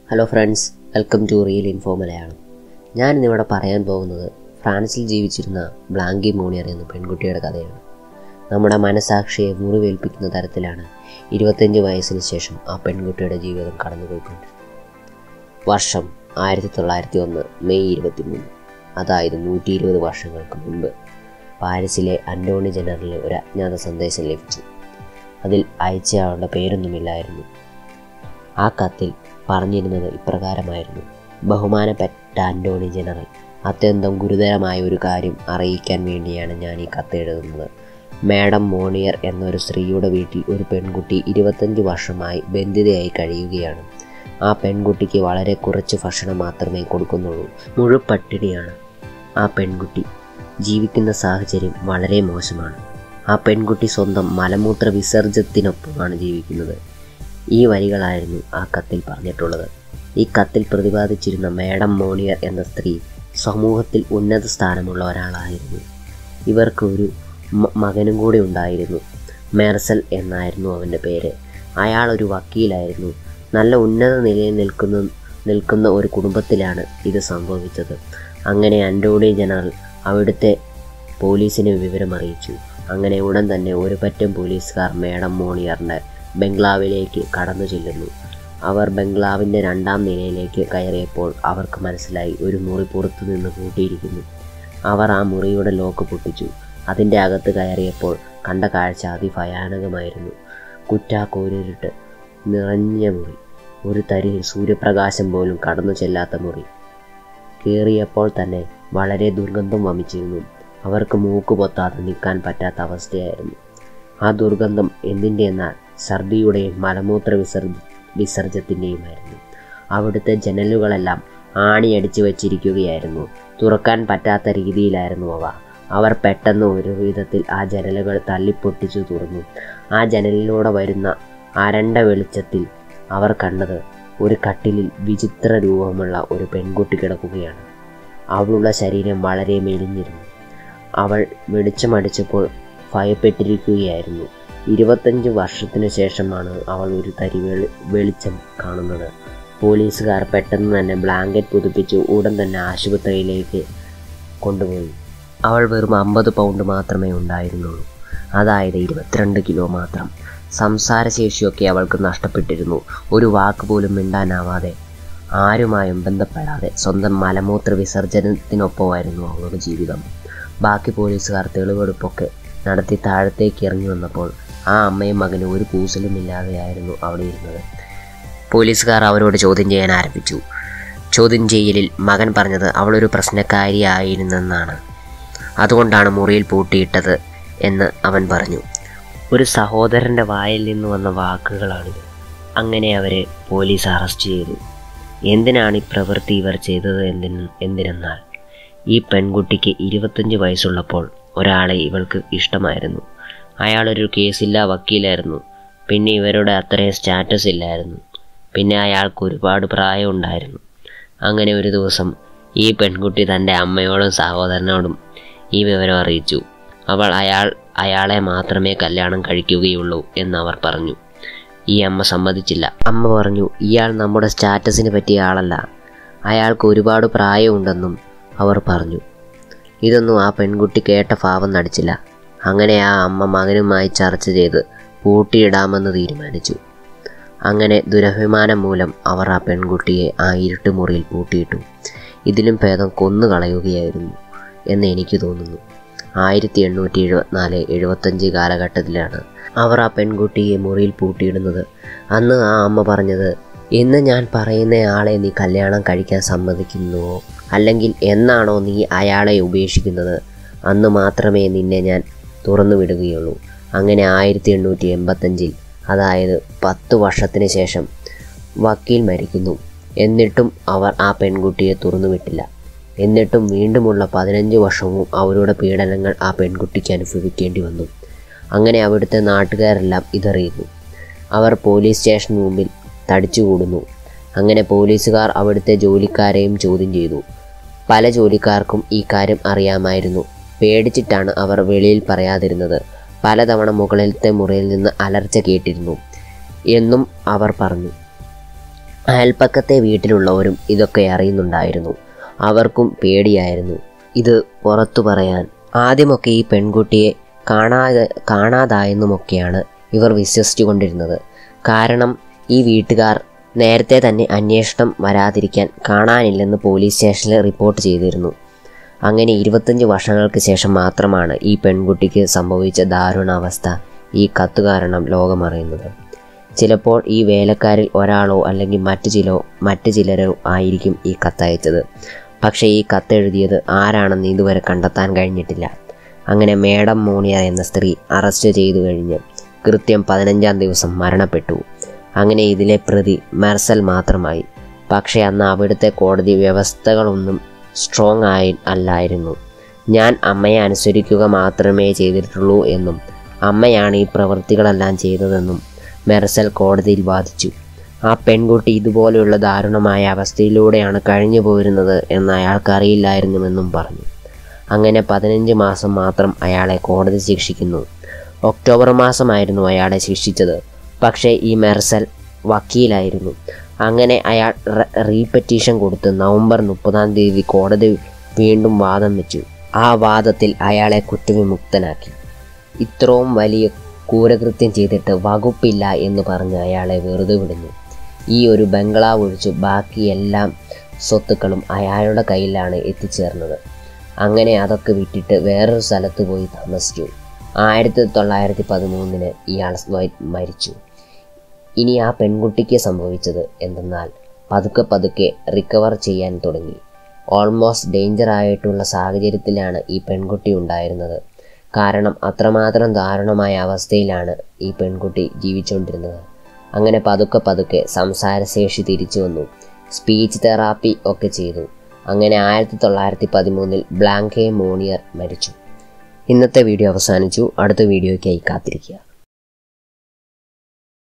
hello friends welcome to real info Malayalam ഞാൻ ഇന്നിവിടെ പറയാൻ പോകുന്നത് ഫ്രാൻസിൽ ജീവിച്ചിരുന്ന ബ്ലാങ്കി മോണിയർ എന്ന പെൺകുട്ടിയുടെ കഥയാണ് നമ്മുടെ മനസാക്ഷിയെ മുറിവേൽപ്പിക്കുന്ന തരത്തിലാണ് ഇരുപത്തഞ്ച് വയസ്സിന് ശേഷം ആ പെൺകുട്ടിയുടെ ജീവിതം കടന്നുപോയിക്കൊണ്ടിരുന്നത് വർഷം ആയിരത്തി തൊള്ളായിരത്തി ഒന്ന് മെയ് ഇരുപത്തി മൂന്ന് അതായത് നൂറ്റി ഇരുപത് വർഷങ്ങൾക്ക് മുൻപ് പാരീസിലെ അന്റോണി ജനറലിന് ഒരു അജ്ഞാത സന്ദേശം ലഭിച്ചു അതിൽ അയച്ചയാളുടെ പേരൊന്നുമില്ലായിരുന്നു ആ കത്തിൽ പറഞ്ഞിരുന്നത് ഇപ്രകാരമായിരുന്നു ബഹുമാനപ്പെട്ട ആന്റോണി ജനറൽ അത്യന്തം ഗുരുതരമായ ഒരു കാര്യം അറിയിക്കാൻ വേണ്ടിയാണ് ഞാൻ ഈ കത്ത് എഴുതുന്നത് മാഡം മോണിയർ എന്നൊരു സ്ത്രീയുടെ വീട്ടിൽ ഒരു പെൺകുട്ടി ഇരുപത്തഞ്ച് വർഷമായി ബന്ധിതയായി കഴിയുകയാണ് ആ പെൺകുട്ടിക്ക് വളരെ കുറച്ച് ഭക്ഷണം മാത്രമേ കൊടുക്കുന്നുള്ളൂ മുഴുപട്ടിണിയാണ് ആ പെൺകുട്ടി ജീവിക്കുന്ന സാഹചര്യം വളരെ മോശമാണ് ആ പെൺകുട്ടി സ്വന്തം മലമൂത്ര വിസർജ്യത്തിനൊപ്പമാണ് ജീവിക്കുന്നത് ഈ വരികളായിരുന്നു ആ കത്തിൽ പറഞ്ഞിട്ടുള്ളത് ഈ കത്തിൽ പ്രതിപാദിച്ചിരുന്ന മാഡം മോണിയർ എന്ന സ്ത്രീ സമൂഹത്തിൽ ഉന്നത സ്ഥാനമുള്ള ഒരാളായിരുന്നു ഇവർക്ക് ഒരു മ- മകനും കൂടി ഉണ്ടായിരുന്നു മെർസൽ എന്നായിരുന്നു അവൻ്റെ പേര് അയാൾ ഒരു വക്കീലായിരുന്നു നല്ല ഉന്നത നിലയിൽ നിൽക്കുന്ന നിൽക്കുന്ന ഒരു കുടുംബത്തിലാണ് ഇത് സംഭവിച്ചത് അങ്ങനെ അന്റോണി ജനറൽ അവിടുത്തെ പോലീസിനെ വിവരം അറിയിച്ചു അങ്ങനെ ഉടൻ തന്നെ ഒരു പറ്റം പോലീസുകാർ മേഡം മോണിയറിൻ്റെ ബംഗ്ലാവിലേക്ക് കടന്നു ചെല്ലുന്നു അവർ ബംഗ്ലാവിൻ്റെ രണ്ടാം നിലയിലേക്ക് കയറിയപ്പോൾ അവർക്ക് മനസ്സിലായി ഒരു മുറി പുറത്തു നിന്ന് പൂട്ടിയിരിക്കുന്നു അവർ ആ മുറിയുടെ ലോക്ക് പൊട്ടിച്ചു അതിൻ്റെ അകത്ത് കയറിയപ്പോൾ കണ്ട കാഴ്ച അതിഭയാനകമായിരുന്നു കുറ്റാക്കൂരിട്ട് നിറഞ്ഞ മുറി ഒരു തരി സൂര്യപ്രകാശം പോലും കടന്നു ചെല്ലാത്ത മുറി കയറിയപ്പോൾ തന്നെ വളരെ ദുർഗന്ധം വമിച്ചിരുന്നു അവർക്ക് മൂക്ക് പൊത്താതെ നിൽക്കാൻ പറ്റാത്ത അവസ്ഥയായിരുന്നു ആ ദുർഗന്ധം എന്തിൻ്റെ എന്നാൽ ഛർദിയുടെയും മലമൂത്ര വിസർജ വിസർജ്യത്തിൻ്റെയുമായിരുന്നു അവിടുത്തെ ജനലുകളെല്ലാം ആണിയടിച്ചു വച്ചിരിക്കുകയായിരുന്നു തുറക്കാൻ പറ്റാത്ത രീതിയിലായിരുന്നു അവ അവർ പെട്ടെന്ന് ഒരു വിധത്തിൽ ആ ജനലുകൾ തള്ളിപ്പൊട്ടിച്ചു തുറന്നു ആ ജനലിലൂടെ വരുന്ന അരണ്ട വെളിച്ചത്തിൽ അവർ കണ്ടത് ഒരു കട്ടിലിൽ വിചിത്ര രൂപമുള്ള ഒരു പെൺകുട്ടി കിടക്കുകയാണ് അവളുടെ ശരീരം വളരെ മെലിഞ്ഞിരുന്നു അവൾ വെളിച്ചമടിച്ചപ്പോൾ ഭയപ്പെട്ടിരിക്കുകയായിരുന്നു ഇരുപത്തഞ്ച് വർഷത്തിനു ശേഷമാണ് അവൾ ഒരു തരി വെളി വെളിച്ചം കാണുന്നത് പോലീസുകാർ പെട്ടെന്ന് തന്നെ ബ്ലാങ്കറ്റ് പുതുപ്പിച്ച് ഉടൻ തന്നെ ആശുപത്രിയിലേക്ക് കൊണ്ടുപോയി അവൾ വെറും അമ്പത് പൗണ്ട് മാത്രമേ ഉണ്ടായിരുന്നുള്ളൂ അതായത് ഇരുപത്തിരണ്ട് കിലോ മാത്രം സംസാരശേഷിയൊക്കെ അവൾക്ക് നഷ്ടപ്പെട്ടിരുന്നു ഒരു വാക്ക് പോലും മിണ്ടാനാവാതെ ആരുമായും ബന്ധപ്പെടാതെ സ്വന്തം മലമൂത്ര വിസർജനത്തിനൊപ്പമായിരുന്നു അവളുടെ ജീവിതം ബാക്കി പോലീസുകാർ തെളിവെടുപ്പൊക്കെ നടത്തി താഴത്തേക്ക് ഇറങ്ങി വന്നപ്പോൾ ആ അമ്മയും മകനും ഒരു കൂസലുമില്ലാതെയായിരുന്നു അവിടെ ഇരുന്നത് പോലീസുകാർ അവരോട് ചോദ്യം ചെയ്യാൻ ആരംഭിച്ചു ചോദ്യം ചെയ്യലിൽ മകൻ പറഞ്ഞത് അവളൊരു പ്രശ്നക്കാരിയായിരുന്നെന്നാണ് അതുകൊണ്ടാണ് മുറിയിൽ പൂട്ടിയിട്ടത് എന്ന് അവൻ പറഞ്ഞു ഒരു സഹോദരൻ്റെ വായിൽ നിന്ന് വന്ന വാക്കുകളാണിത് അങ്ങനെ അവരെ പോലീസ് അറസ്റ്റ് ചെയ്തു എന്തിനാണ് ഈ പ്രവൃത്തി ഇവർ ചെയ്തത് എന്തിന് എന്തിനെന്നാൽ ഈ പെൺകുട്ടിക്ക് ഇരുപത്തഞ്ച് വയസ്സുള്ളപ്പോൾ ഒരാളെ ഇവൾക്ക് ഇഷ്ടമായിരുന്നു അയാളൊരു കേസില്ല വക്കീലായിരുന്നു പിന്നെ ഇവരുടെ അത്രയും സ്റ്റാറ്റസ് ഇല്ലായിരുന്നു പിന്നെ അയാൾക്ക് ഒരുപാട് പ്രായം ഉണ്ടായിരുന്നു അങ്ങനെ ഒരു ദിവസം ഈ പെൺകുട്ടി തൻ്റെ അമ്മയോടും സഹോദരനോടും ഈ വിവരം അറിയിച്ചു അവൾ അയാൾ അയാളെ മാത്രമേ കല്യാണം കഴിക്കുകയുള്ളൂ എന്നവർ പറഞ്ഞു ഈ അമ്മ സമ്മതിച്ചില്ല അമ്മ പറഞ്ഞു ഇയാൾ നമ്മുടെ സ്റ്റാറ്റസിന് പറ്റിയ ആളല്ല അയാൾക്ക് ഒരുപാട് പ്രായമുണ്ടെന്നും അവർ പറഞ്ഞു ഇതൊന്നും ആ പെൺകുട്ടി കേട്ട ഭാവം നടിച്ചില്ല അങ്ങനെ ആ അമ്മ മകനുമായി ചർച്ച ചെയ്ത് പൂട്ടിയിടാമെന്ന് തീരുമാനിച്ചു അങ്ങനെ ദുരഭിമാനം മൂലം അവർ ആ പെൺകുട്ടിയെ ആ ഇരുട്ടുമുറിയിൽ പൂട്ടിയിട്ടു ഇതിലും ഭേദം കൊന്നു കളയുകയായിരുന്നു എന്ന് എനിക്ക് തോന്നുന്നു ആയിരത്തി എണ്ണൂറ്റി എഴുപത്തിനാല് എഴുപത്തഞ്ച് കാലഘട്ടത്തിലാണ് അവർ ആ പെൺകുട്ടിയെ മുറിയിൽ പൂട്ടിയിടുന്നത് അന്ന് ആ അമ്മ പറഞ്ഞത് ഇന്ന് ഞാൻ പറയുന്ന ആളെ നീ കല്യാണം കഴിക്കാൻ സമ്മതിക്കുന്നുവോ അല്ലെങ്കിൽ എന്നാണോ നീ അയാളെ ഉപേക്ഷിക്കുന്നത് അന്ന് മാത്രമേ നിന്നെ ഞാൻ തുറന്നു വിടുകയുള്ളൂ അങ്ങനെ ആയിരത്തി എണ്ണൂറ്റി എൺപത്തഞ്ചിൽ അതായത് പത്ത് വർഷത്തിന് ശേഷം വക്കീൽ മരിക്കുന്നു എന്നിട്ടും അവർ ആ പെൺകുട്ടിയെ തുറന്നുവിട്ടില്ല എന്നിട്ടും വീണ്ടുമുള്ള പതിനഞ്ച് വർഷവും അവരുടെ പീഡനങ്ങൾ ആ പെൺകുട്ടിക്ക് അനുഭവിക്കേണ്ടി വന്നു അങ്ങനെ അവിടുത്തെ നാട്ടുകാരെല്ലാം ഇതറിയുന്നു അവർ പോലീസ് സ്റ്റേഷന് മുമ്പിൽ തടിച്ചുകൂടുന്നു അങ്ങനെ പോലീസുകാർ അവിടുത്തെ ജോലിക്കാരെയും ചോദ്യം ചെയ്തു പല ജോലിക്കാർക്കും ഈ കാര്യം അറിയാമായിരുന്നു പേടിച്ചിട്ടാണ് അവർ വെളിയിൽ പറയാതിരുന്നത് പലതവണ മുകളിലത്തെ മുറിയിൽ നിന്ന് അലർച്ച കേട്ടിരുന്നു എന്നും അവർ പറഞ്ഞു അയൽപ്പക്കത്തെ വീട്ടിലുള്ളവരും ഇതൊക്കെ അറിയുന്നുണ്ടായിരുന്നു അവർക്കും പേടിയായിരുന്നു ഇത് പുറത്തു പറയാൻ ആദ്യമൊക്കെ ഈ പെൺകുട്ടിയെ കാണാതെ കാണാതായെന്നുമൊക്കെയാണ് ഇവർ വിശ്വസിച്ചു കൊണ്ടിരുന്നത് കാരണം ഈ വീട്ടുകാർ നേരത്തെ തന്നെ അന്വേഷണം വരാതിരിക്കാൻ കാണാനില്ലെന്ന് പോലീസ് സ്റ്റേഷനിൽ റിപ്പോർട്ട് ചെയ്തിരുന്നു അങ്ങനെ ഇരുപത്തഞ്ച് വർഷങ്ങൾക്ക് ശേഷം മാത്രമാണ് ഈ പെൺകുട്ടിക്ക് സംഭവിച്ച ദാരുണാവസ്ഥ ഈ കത്ത് കാരണം ലോകമറിയുന്നത് ചിലപ്പോൾ ഈ വേലക്കാരിൽ ഒരാളോ അല്ലെങ്കിൽ മറ്റു ചിലോ മറ്റു ചിലരോ ആയിരിക്കും ഈ കത്തയച്ചത് പക്ഷേ ഈ കത്തെഴുതിയത് ആരാണെന്ന് ഇതുവരെ കണ്ടെത്താൻ കഴിഞ്ഞിട്ടില്ല അങ്ങനെ മേഡം മോണിയർ എന്ന സ്ത്രീ അറസ്റ്റ് ചെയ്തു കഴിഞ്ഞ് കൃത്യം പതിനഞ്ചാം ദിവസം മരണപ്പെട്ടു അങ്ങനെ ഇതിലെ പ്രതി മെർസൽ മാത്രമായി പക്ഷേ അന്ന് അവിടുത്തെ കോടതി വ്യവസ്ഥകളൊന്നും സ്ട്രോങ് ആയി അല്ലായിരുന്നു ഞാൻ അമ്മയെ അനുസരിക്കുക മാത്രമേ ചെയ്തിട്ടുള്ളൂ എന്നും അമ്മയാണ് ഈ പ്രവൃത്തികളെല്ലാം ചെയ്തതെന്നും മെർസൽ കോടതിയിൽ വാദിച്ചു ആ പെൺകുട്ടി ഇതുപോലെയുള്ള ദാരുണമായ അവസ്ഥയിലൂടെയാണ് കഴിഞ്ഞു പോയിരുന്നത് എന്ന് അയാൾക്ക് അറിയില്ലായിരുന്നുവെന്നും പറഞ്ഞു അങ്ങനെ പതിനഞ്ച് മാസം മാത്രം അയാളെ കോടതി ശിക്ഷിക്കുന്നു ഒക്ടോബർ മാസമായിരുന്നു അയാളെ ശിക്ഷിച്ചത് പക്ഷേ ഈ മെർസൽ വക്കീലായിരുന്നു അങ്ങനെ അയാൾ റീപെറ്റീഷൻ കൊടുത്ത് നവംബർ മുപ്പതാം തീയതി കോടതി വീണ്ടും വാദം വെച്ചു ആ വാദത്തിൽ അയാളെ കുറ്റവിമുക്തനാക്കി ഇത്രയും വലിയ ക്രൂരകൃത്യം ചെയ്തിട്ട് വകുപ്പില്ല എന്ന് പറഞ്ഞ് അയാളെ വെറുതെ വിടുന്നു ഈ ഒരു ബംഗ്ലാവ് ഒഴിച്ച് ബാക്കി എല്ലാ സ്വത്തുക്കളും അയാളുടെ കയ്യിലാണ് എത്തിച്ചേർന്നത് അങ്ങനെ അതൊക്കെ വിട്ടിട്ട് വേറൊരു സ്ഥലത്ത് പോയി താമസിച്ചു ആയിരത്തി തൊള്ളായിരത്തി പതിമൂന്നിന് ഇയാൾ മരിച്ചു ഇനി ആ പെൺകുട്ടിക്ക് സംഭവിച്ചത് എന്തെന്നാൽ പതുക്കെ പതുക്കെ റിക്കവർ ചെയ്യാൻ തുടങ്ങി ഓൾമോസ്റ്റ് ഡേഞ്ചർ ആയിട്ടുള്ള സാഹചര്യത്തിലാണ് ഈ പെൺകുട്ടി ഉണ്ടായിരുന്നത് കാരണം അത്രമാത്രം ദാരുണമായ അവസ്ഥയിലാണ് ഈ പെൺകുട്ടി ജീവിച്ചുകൊണ്ടിരുന്നത് അങ്ങനെ പതുക്കെ പതുക്കെ സംസാരശേഷി തിരിച്ചു വന്നു സ്പീച്ച് തെറാപ്പി ഒക്കെ ചെയ്തു അങ്ങനെ ആയിരത്തി തൊള്ളായിരത്തി പതിമൂന്നിൽ ബ്ലാങ്കെ മോണിയർ മരിച്ചു ഇന്നത്തെ വീഡിയോ അവസാനിച്ചു അടുത്ത വീഡിയോയ്ക്കായി കാത്തിരിക്കുക